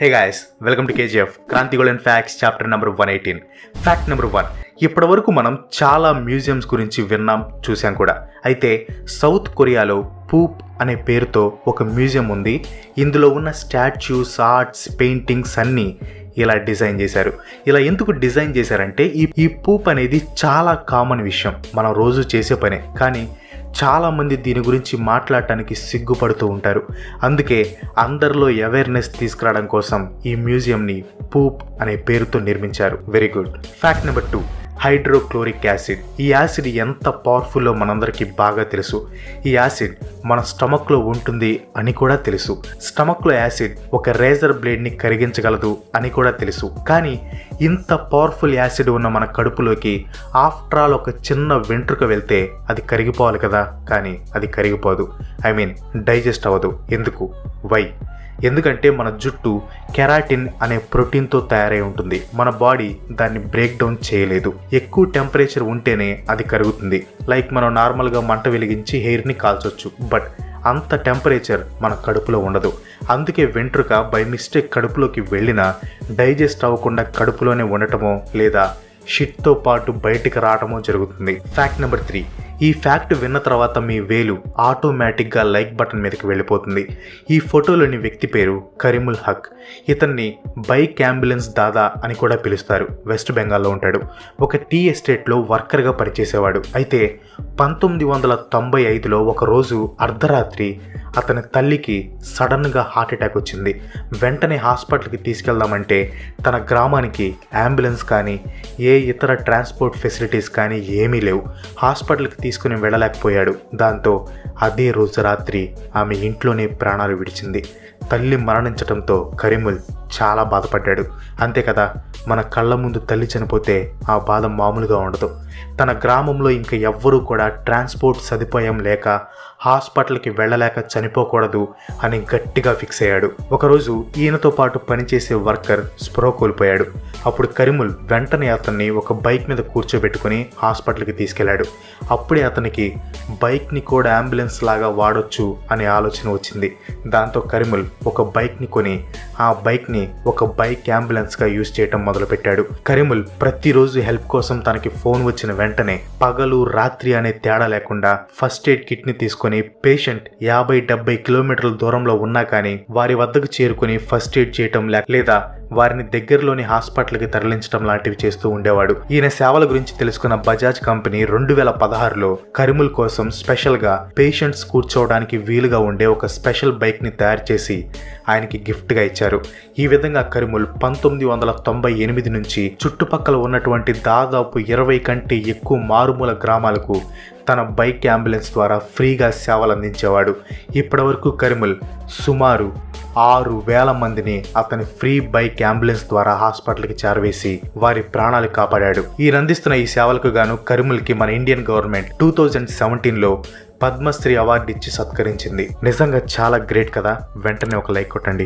Hey guys welcome to KGF Kranthi golden facts chapter number one eighteen fact number one ఇప్పటి వరకు మనం చాలా museums గురించి విన్నాం చూసాం కూడా అయితే సౌత్ కొరియాలో పూప్ అనే పేరుతో ఒక మ్యూజియం ఉంది ఇందులో ఉన్న స్టాచ్యూస్ ఆర్ట్స్ పెయింటింగ్స్ అన్నీ ఇలా డిజైన్ చేశారు ఇలా ఎందుకు డిజైన్ చేశారంటే ఈ ఈ పూప్ అనేది చాలా కామన్ విషయం మనం రోజు చేసే పనే కానీ చాలామంది దీని గురించి మాట్లాడటానికి సిగ్గుపడుతూ ఉంటారు అందుకే అందరిలో అవేర్నెస్ తీసుకురావడం కోసం ఈ మ్యూజియంని పూప్ అనే పేరుతో నిర్మించారు very good fact number two hydrochloric acid ఈ యాసిడ్ ఎంత పవర్ఫుల్లో మనందరికీ బాగా తెలుసు ఈ యాసిడ్ మన స్టమక్లో ఉంటుంది అని కూడా తెలుసు స్టమక్లో యాసిడ్ ఒక రేజర్ బ్లేడ్ని కరిగించగలదు అని కూడా తెలుసు కానీ ఇంత పవర్ఫుల్ యాసిడ్ ఉన్న మన కడుపులోకి ఆఫ్టర్ ఆల్ ఒక చిన్న వెంట్రుక వెళ్తే అది కరిగిపోవాలి కదా కానీ అది కరిగిపోదు ఐ మీన్ డైజెస్ట్ అవ్వదు ఎందుకు వై ఎందుకంటే మన జుట్టు కెరాటిన్ అనే ప్రోటీన్తో తయారై ఉంటుంది మన బాడీ దాన్ని బ్రేక్ డౌన్ చేయలేదు ఎక్కువ టెంపరేచర్ ఉంటేనే అది కరుగుతుంది లైక్ మనం నార్మల్గా మంట వెలిగించి హెయిర్ని కాల్చొచ్చు బట్ అంత టెంపరేచర్ మన కడుపులో ఉండదు అందుకే వెంట్రుక బై మిస్టేక్ కడుపులోకి వెళ్ళినా డైజెస్ట్ అవ్వకుండా కడుపులోనే ఉండటమో లేదా షిట్తో పాటు బయటికి రావటమో జరుగుతుంది ఫ్యాక్ట్ నెంబర్ త్రీ ఈ ఫ్యాక్ట్ విన్న తర్వాత మీ వేలు ఆటోమేటిక్గా లైక్ బటన్ మీదకి వెళ్ళిపోతుంది ఈ ఫోటోలోని వ్యక్తి పేరు కరీముల్ హక్ ఇతన్ని బైక్ అంబులెన్స్ దాదా అని కూడా పిలుస్తారు వెస్ట్ బెంగాల్లో ఉంటాడు ఒక టీ ఎస్టేట్లో వర్కర్గా పనిచేసేవాడు అయితే పంతొమ్మిది వందల తొంభై ఐదులో ఒకరోజు అర్ధరాత్రి అతని తల్లికి సడన్గా హార్ట్ అటాక్ వచ్చింది వెంటనే హాస్పిటల్కి తీసుకెళ్దామంటే తన గ్రామానికి అంబులెన్స్ కానీ ఏ ఇతర ట్రాన్స్పోర్ట్ ఫెసిలిటీస్ కానీ ఏమీ లేవు హాస్పిటల్కి తీసుకుని వెళ్ళలేకపోయాడు దాంతో అదే రోజు రాత్రి ఆమె ఇంట్లోనే ప్రాణాలు విడిచింది తల్లి మరణించడంతో కరీముల్ చాలా బాధపడ్డాడు అంతే కదా మన కళ్ళ ముందు తల్లి చనిపోతే ఆ బాధ మామూలుగా ఉండదు తన గ్రామంలో ఇంకా ఎవ్వరూ కూడా ట్రాన్స్పోర్ట్ సదుపాయం లేక హాస్పిటల్కి వెళ్ళలేక చనిపోకూడదు అని గట్టిగా ఫిక్స్ అయ్యాడు ఒకరోజు ఈయనతో పాటు పనిచేసే వర్కర్ స్ప్రో కోల్పోయాడు అప్పుడు కరిముల్ వెంటనే అతన్ని ఒక బైక్ మీద కూర్చోబెట్టుకుని హాస్పిటల్కి తీసుకెళ్లాడు అప్పుడే అతనికి బైక్ని కూడా అంబులెన్స్ లాగా వాడొచ్చు అనే ఆలోచన వచ్చింది దాంతో కరిముల్ ఒక బైక్ని కొని ఆ బైక్ని ఒక బైక్ అంబులెన్స్గా యూజ్ చేయటం మొదలుపెట్టాడు కరిముల్ ప్రతిరోజు హెల్ప్ కోసం తనకి ఫోన్ వచ్చిన వెంటనే పగలు రాత్రి అనే తేడా లేకుండా ఫస్ట్ ఎయిడ్ కిట్ని తీసుకొని పేషెంట్ యాభై డెబ్బై కిలోమీటర్ల దూరంలో ఉన్నా కానీ వారి వద్దకు చేరుకుని ఫస్ట్ ఎయిడ్ చేయటం లేక లేదా వారిని దగ్గరలోని హాస్పిటల్కి తరలించడం లాంటివి చేస్తూ ఉండేవాడు ఈయన సేవల గురించి తెలుసుకున్న బజాజ్ కంపెనీ రెండు వేల పదహారులో కరిముల్ కోసం స్పెషల్గా పేషెంట్స్ కూర్చోవడానికి వీలుగా ఉండే ఒక స్పెషల్ బైక్ని తయారు చేసి ఆయనకి గిఫ్ట్గా ఇచ్చారు ఈ విధంగా కరిముల్ పంతొమ్మిది వందల తొంభై ఎనిమిది నుంచి చుట్టుపక్కల ఉన్నటువంటి దాదాపు ఇరవై కంటే ఎక్కువ మారుమూల గ్రామాలకు తన బైక్ అంబులెన్స్ ద్వారా ఫ్రీగా సేవలు అందించేవాడు ఇప్పటివరకు కరిముల్ సుమారు ఆరు వేల మందిని అతని ఫ్రీ బైక్ అంబులెన్స్ ద్వారా హాస్పిటల్కి చేరవేసి వారి ప్రాణాలు కాపాడాడు ఈయన అందిస్తున్న ఈ సేవలకు గాను కరిముల్కి మన ఇండియన్ గవర్నమెంట్ టూ థౌజండ్ సెవెంటీన్లో పద్మశ్రీ అవార్డు ఇచ్చి సత్కరించింది నిజంగా చాలా గ్రేట్ కదా వెంటనే ఒక లైక్ కొట్టండి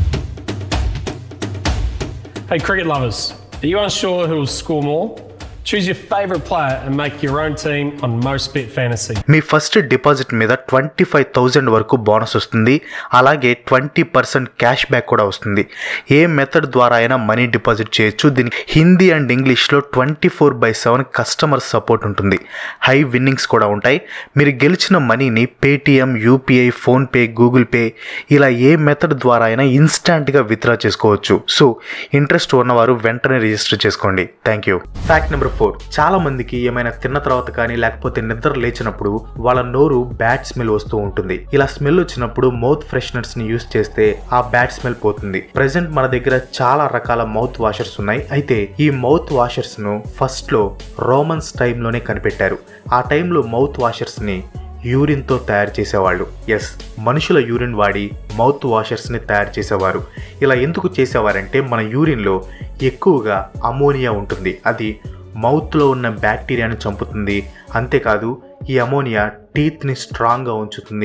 Hey, cricket lovers, are you unsure who will score more? Choose your favourite player and make your own team on MostBet Fantasy. మీ ఫస్ట్ డిపాజిట్ మీద ట్వంటీ ఫైవ్ థౌజండ్ వరకు బోనస్ వస్తుంది అలాగే ట్వంటీ పర్సెంట్ క్యాష్ బ్యాక్ కూడా వస్తుంది ఏ method ద్వారా అయినా money deposit చేయొచ్చు దీనికి హిందీ అండ్ ఇంగ్లీష్లో twenty four by seven customer support ఉంటుంది హై విన్నింగ్స్ కూడా ఉంటాయి మీరు గెలిచిన మనీని Paytm UPI PhonePe Google Pay ఇలా ఏ మెథడ్ ద్వారా అయినా ఇన్స్టాంట్గా విత్డ్రా చేసుకోవచ్చు సో ఇంట్రెస్ట్ ఉన్నవారు వెంటనే రిజిస్టర్ చేసుకోండి thank you fact number four చాలా మందికి ఏమైనా తిన్న తర్వాత కానీ లేకపోతే నిద్ర లేచినప్పుడు వాళ్ళ నోరు బ్యాడ్ స్మెల్ వస్తూ ఉంటుంది ఇలా స్మెల్ వచ్చినప్పుడు మౌత్ ఫ్రెషనర్స్ ని యూస్ చేస్తే ఆ బ్యాడ్ స్మెల్ పోతుంది ప్రెసెంట్ మన దగ్గర చాలా రకాల మౌత్ వాషర్స్ ఉన్నాయి అయితే ఈ మౌత్ వాషర్స్ ను ఫస్ట్ లో రోమన్స్ టైంలోనే కనిపెట్టారు ఆ టైంలో మౌత్ వాషర్స్ ని యూరిన్తో తయారు చేసేవాళ్ళు ఎస్ మనుషుల యూరిన్ వాడి మౌత్ వాషర్స్ని తయారు చేసేవారు ఇలా ఎందుకు చేసేవారంటే మన యూరిన్లో ఎక్కువగా అమోనియా ఉంటుంది అది మౌత్లో ఉన్న బ్యాక్టీరియాను చంపుతుంది అంతేకాదు ఈ అమోనియా టీత్ని స్ట్రాంగ్గా ఉంచుతుంది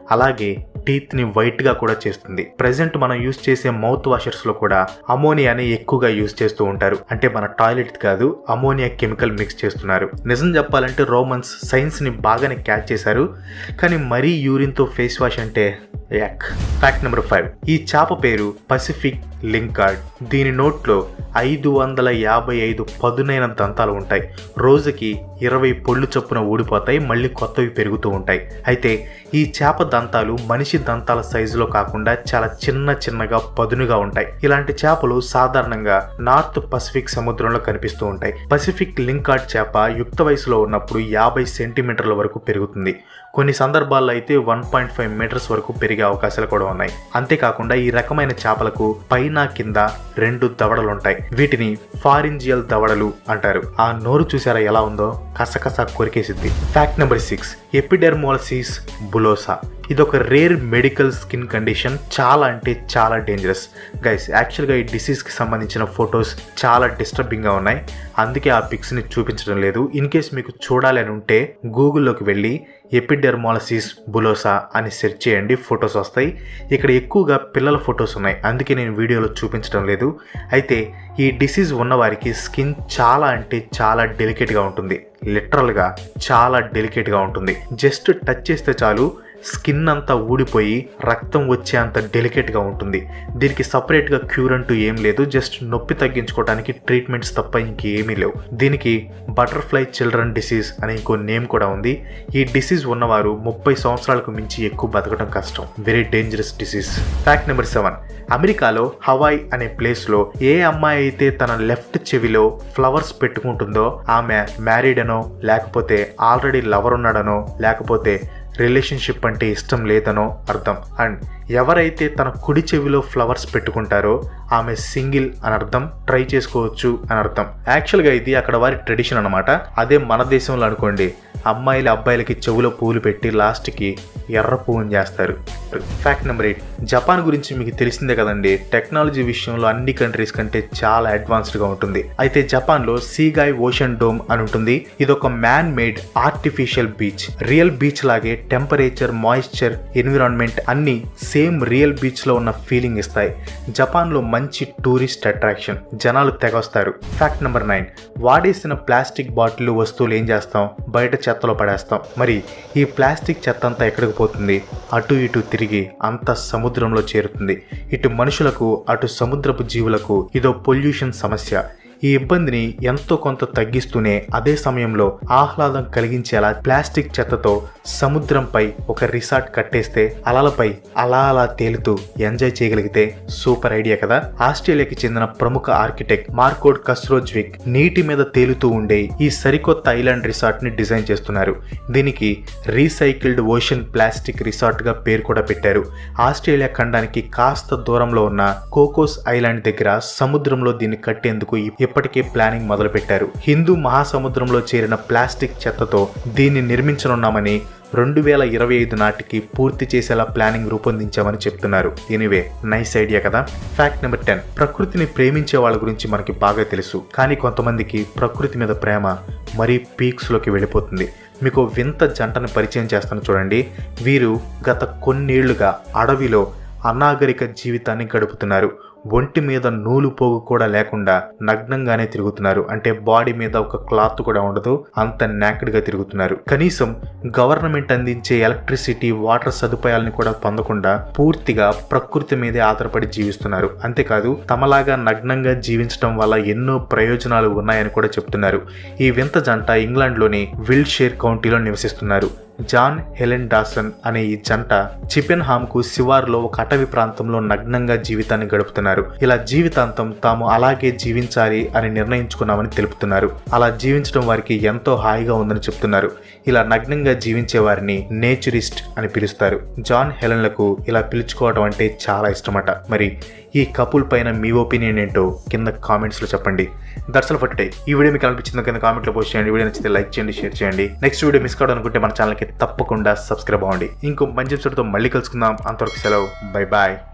అలాగే టీత్ ని వైట్ గా కూడా చేస్తుంది ప్రెసెంట్ మనం యూస్ చేసే మౌత్ వాషర్స్ లో కూడా అమోనియాని ఎక్కువగా యూస్ చేస్తూ ఉంటారు అంటే మన టాయిలెట్ కాదు అమోనియా కెమికల్ మిక్స్ చేస్తున్నారు నిజం చెప్పాలంటే రోమన్స్ సైన్స్ ని బాగానే క్యాచ్ చేశారు కానీ మరీ యూరిన్ తో ఫేస్ వాష్ అంటే యాక్ ఫ్యాక్ట్ నెంబర్ ఫైవ్ ఈ చేప పేరు పసిఫిక్ లింకార్డ్ దీని నోట్లో ఐదు వందల యాభై ఐదు పదునైన దంతాలు ఉంటాయి రోజుకి ఇరవై పొళ్ళు చొప్పున ఊడిపోతాయి మళ్ళీ కొత్తవి పెరుగుతూ ఉంటాయి అయితే ఈ చేప దంతాలు మనిషి దంతాల సైజులో కాకుండా చాలా చిన్న చిన్నగా పదునుగా ఉంటాయి ఇలాంటి చేపలు సాధారణంగా నార్త్ పసిఫిక్ సముద్రంలో కనిపిస్తూ ఉంటాయి పసిఫిక్ లింకార్డ్ చేప యుక్త వయసులో ఉన్నప్పుడు యాభై సెంటీమీటర్ల వరకు పెరుగుతుంది కొన్ని సందర్భాల్లో అయితే వన్ పాయింట్ ఫైవ్ మీటర్స్ వరకు పెరిగే అవకాశాలు కూడా ఉన్నాయి అంతేకాకుండా ఈ రకమైన చేపలకు పైన కింద రెండు దవడలు ఉంటాయి వీటిని ఫారింజియల్ దవడలు అంటారు ఆ నోరు చూసారా ఎలా ఉందో కసకస కొరికేసిద్ది fact number six epidermolysis bullosa ఇది ఒక రేర్ మెడికల్ స్కిన్ కండిషన్ చాలా అంటే చాలా డేంజరస్ గైస్ యాక్చువల్గా ఈ డిసీజ్కి సంబంధించిన ఫొటోస్ చాలా డిస్టర్బింగ్గా ఉన్నాయి అందుకే ఆ పిక్స్ని చూపించడం లేదు ఇన్ కేస్ మీకు చూడాలి అని ఉంటే గూగుల్లోకి వెళ్ళి ఎపిడెర్మాలసిస్ బులోసా అని సెర్చ్ చేయండి ఫొటోస్ వస్తాయి ఇక్కడ ఎక్కువగా పిల్లల ఫొటోస్ ఉన్నాయి అందుకే నేను వీడియోలో చూపించడం లేదు అయితే ఈ డిసీజ్ ఉన్నవారికి స్కిన్ చాలా అంటే చాలా డెలికేట్గా ఉంటుంది లిటరల్గా చాలా డెలికేట్గా ఉంటుంది జస్ట్ టచ్ చేస్తే చాలు స్కిన్ అంతా ఊడిపోయి రక్తం వచ్చే అంత డెలికేట్గా ఉంటుంది దీనికి సపరేట్గా క్యూర్ అంటూ ఏం లేదు జస్ట్ నొప్పి తగ్గించుకోవడానికి ట్రీట్మెంట్స్ తప్ప ఇంకేమీ లేవు దీనికి బటర్ఫ్లై చిల్డ్రన్ డిసీజ్ అనే ఇంకో నేమ్ కూడా ఉంది ఈ డిసీజ్ ఉన్నవారు ముప్పై సంవత్సరాలకు మించి ఎక్కువ బతకడం కష్టం very dangerous disease fact number seven అమెరికాలో హవాయ్ అనే ప్లేస్లో ఏ అమ్మాయి అయితే తన లెఫ్ట్ చెవిలో ఫ్లవర్స్ పెట్టుకుంటుందో ఆమె మ్యారీడ్ అనో లేకపోతే ఆల్రెడీ లవర్ ఉన్నాడనో లేకపోతే రిలేషన్షిప్ అంటే ఇష్టం లేదనో అర్థం అండ్ ఎవరైతే తన కుడి చెవిలో ఫ్లవర్స్ పెట్టుకుంటారో ఆమె సింగిల్ అని అర్థం ట్రై చేసుకోవచ్చు అని అర్థం యాక్చువల్గా ఇది అక్కడ వారి ట్రెడిషన్ అనమాట అదే మన దేశంలో అనుకోండి అమ్మాయిలు అబ్బాయిలకి చెవులో పువ్వులు పెట్టి లాస్ట్కి ఎర్ర పువ్వుని చేస్తారు ఫ్యాక్ట్ నెంబర్ ఎయిట్ జపాన్ గురించి మీకు తెలిసిందే కదండి టెక్నాలజీ విషయంలో అన్ని కంట్రీస్ కంటే చాలా అడ్వాన్స్డ్గా ఉంటుంది అయితే జపాన్లో సీగాయ్ ఓషన్ డోమ్ అని ఉంటుంది ఇది ఒక man made artificial beach real beach లాగే టెంపరేచర్ మాయిశ్చర్ ఎన్విరాన్మెంట్ అన్ని సేమ్ రియల్ బీచ్ లో ఉన్న ఫీలింగ్ ఇస్తాయి జపాన్ లో మంచి టూరిస్ట్ అట్రాక్షన్ జనాలు తెగొస్తారు ఫ్యాక్ట్ నెంబర్ నైన్ వాడేసిన ప్లాస్టిక్ బాటిల్ వస్తువులు ఏం చేస్తాం బయట చెత్తలో పడేస్తాం మరి ఈ ప్లాస్టిక్ చెత్త అంతా ఎక్కడికి పోతుంది అటు ఇటు తిరిగి అంత సముద్రంలో చేరుతుంది ఇటు మనుషులకు అటు సముద్రపు జీవులకు ఇదో పొల్యూషన్ సమస్య ఈ ఇబ్బందిని ఎంతో కొంత తగ్గిస్తూనే అదే సమయంలో ఆహ్లాదం కలిగించేలా ప్లాస్టిక్ చెత్తతో సముద్రంపై ఒక రిసార్ట్ కట్టేస్తే అలలపై అలా అలా తేలుతూ ఎంజాయ్ చేయగలిగితే సూపర్ ఐడియా కదా ఆస్ట్రేలియాకి చెందిన ప్రముఖ ఆర్కిటెక్ట్ మార్కోడ్ కస్రోజ్విక్ నీటి మీద తేలుతూ ఉండే ఈ సరికొత్త ఐలాండ్ రిసార్ట్ ని డిజైన్ చేస్తున్నారు దీనికి రీసైకిల్డ్ ఓషన్ ప్లాస్టిక్ రిసార్ట్ గా పేరు కూడా పెట్టారు ఆస్ట్రేలియా ఖండానికి కాస్త దూరంలో ఉన్న కోకోస్ ఐలాండ్ దగ్గర సముద్రంలో దీన్ని కట్టేందుకు ఇప్పటికే ప్లానింగ్ మొదలుపెట్టారు హిందూ మహాసముద్రంలో చేరిన ప్లాస్టిక్ చెత్తతో దీన్ని నిర్మించనున్నామని రెండు వేల ఇరవై ఐదు నాటికి పూర్తి చేసేలా ప్లానింగ్ రూపొందించామని చెప్తున్నారు ఎనివే నైస్ ఐడియా కదా ఫ్యాక్ట్ నెంబర్ టెన్ ప్రకృతిని ప్రేమించే వాళ్ళ గురించి మనకి బాగా తెలుసు కానీ కొంతమందికి ప్రకృతి మీద ప్రేమ మరీ పీక్స్లోకి వెళ్ళిపోతుంది మీకు వింత జంటను పరిచయం చేస్తాను చూడండి వీరు గత కొన్నేళ్లుగా అడవిలో అనాగరిక జీవితాన్ని గడుపుతున్నారు ఒంటి మీద నూలు పోగు కూడా లేకుండా నగ్నంగానే తిరుగుతున్నారు అంటే బాడీ మీద ఒక క్లాత్ కూడా ఉండదు అంత నాకెడ్ గా తిరుగుతున్నారు కనీసం గవర్నమెంట్ అందించే ఎలక్ట్రిసిటీ వాటర్ సదుపాయాలను కూడా పొందకుండా పూర్తిగా ప్రకృతి మీదే ఆధారపడి జీవిస్తున్నారు అంతేకాదు తమలాగా నగ్నంగా జీవించడం వల్ల ఎన్నో ప్రయోజనాలు ఉన్నాయని కూడా చెప్తున్నారు ఈ వింత జంట ఇంగ్లాండ్లోని విల్ షేర్ కౌంటీలో నివసిస్తున్నారు జాన్ హెలెన్ డాసన్ అనే ఈ జంట చిపెన్హామ్ కు శివార్లో ఒక అటవీ ప్రాంతంలో నగ్నంగా జీవితాన్ని గడుపుతున్నారు ఇలా జీవితాంతం తాము అలాగే జీవించాలి అని నిర్ణయించుకున్నామని తెలుపుతున్నారు అలా జీవించడం వారికి ఎంతో హాయిగా ఉందని చెప్తున్నారు ఇలా నగ్నంగా జీవించే వారిని నేచురిస్ట్ అని పిలుస్తారు జాన్ హెలెన్లకు ఇలా పిలుచుకోవడం అంటే చాలా ఇష్టమట మరి ఈ కపుల్ పైన మీ ఒపీనియన్ ఏంటో కింద కామెంట్స్లో చెప్పండి దర్శన ఫర్ టుడే ఈ వీడియో మీకు అనిపించిందో కింద కామెంట్లో పోస్ట్ చేయండి వీడియో నచ్చితే లైక్ చేయండి షేర్ చేయండి నెక్స్ట్ వీడియో మిస్ కావడం అనుకుంటే మన ఛానల్కి తప్పకుండా సబ్స్క్రైబ్ అవ్వండి ఇంకో మంచి ఎపిసోడ్తో మళ్ళీ కలుసుకుందాం అంతవరకు సెలవు బై బాయ్